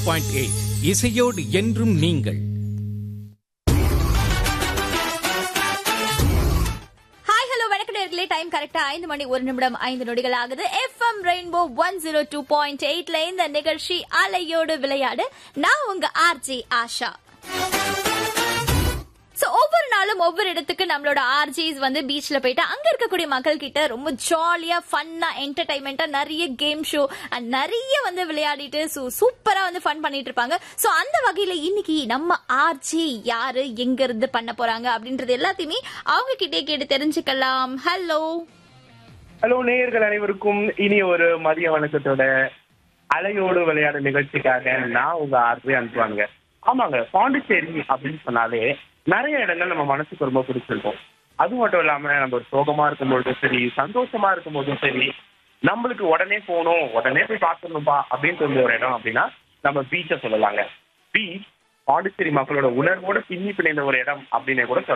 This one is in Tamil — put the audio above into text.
பாயிண்ட் எயிட் இசையோடு என்றும் நீங்கள் ஹாய் ஹலோ வணக்கம் நேர்களே டைம் கரெக்டா ஐந்து மணி ஒரு நிமிடம் ஐந்து நொடிகள் ஆகுது FM rainbow one zero two point எயிட்ல இந்த நிகழ்ச்சி அலையோடு விளையாடு நான் உங்க ஆர்ஜி ஆஷா சோ ஒவ்வொரு நாளும் ஒவ்வொரு இடத்துக்கு நம்மளோட ஆர்ஜிஸ் வந்து பீச்ல போயிட்டு அங்க இருக்கக்கூடிய மக்கள் கிட்ட ரொம்ப ஜாலியா ஃபன்னா என்டர்டைன்மெண்டா நிறைய கேம் ஷோ அண்ட் நிறைய வந்து விளையாடிட்டு சூப்பரா வந்து ஃபன் பண்ணிட்டு இருப்பாங்க சோ அந்த வகையில இன்னைக்கு நம்ம ஆர்ஜி யாரு எங்க இருந்து பண்ண போறாங்க அப்படின்றது எல்லாத்தையுமே அவங்க கிட்டே கேட்டு தெரிஞ்சுக்கலாம் ஹலோ ஹலோ நேயர்கள் அனைவருக்கும் இனி ஒரு மதிய வணக்கத்தோட அலையோடு விளையாடு நிகழ்ச்சிக்காக நான் உங்க ஆர்வம் அனுப்புவாங்க ஆமாங்க பாண்டிச்சேரி அப்படின்னு சொன்னாலே நிறைய இடங்கள் நம்ம மனசுக்கு ரொம்ப பிடிச்சிருக்கும் அது மட்டும் இல்லாம நம்ம ஒரு சோகமா இருக்கும்போதும் சரி சந்தோஷமா இருக்கும்போதும் சரி நம்மளுக்கு உடனே போகணும் உடனே போய் பார்க்கணும்பா அப்படின்னு சொல்ற ஒரு இடம் அப்படின்னா நம்ம பீச்சை சொல்லலாங்க பீச் பாண்டிச்சேரி மக்களோட உணர்வோட பின்னி பிணைந்த ஒரு இடம் அப்படின்னு கூட சொல்லலாம்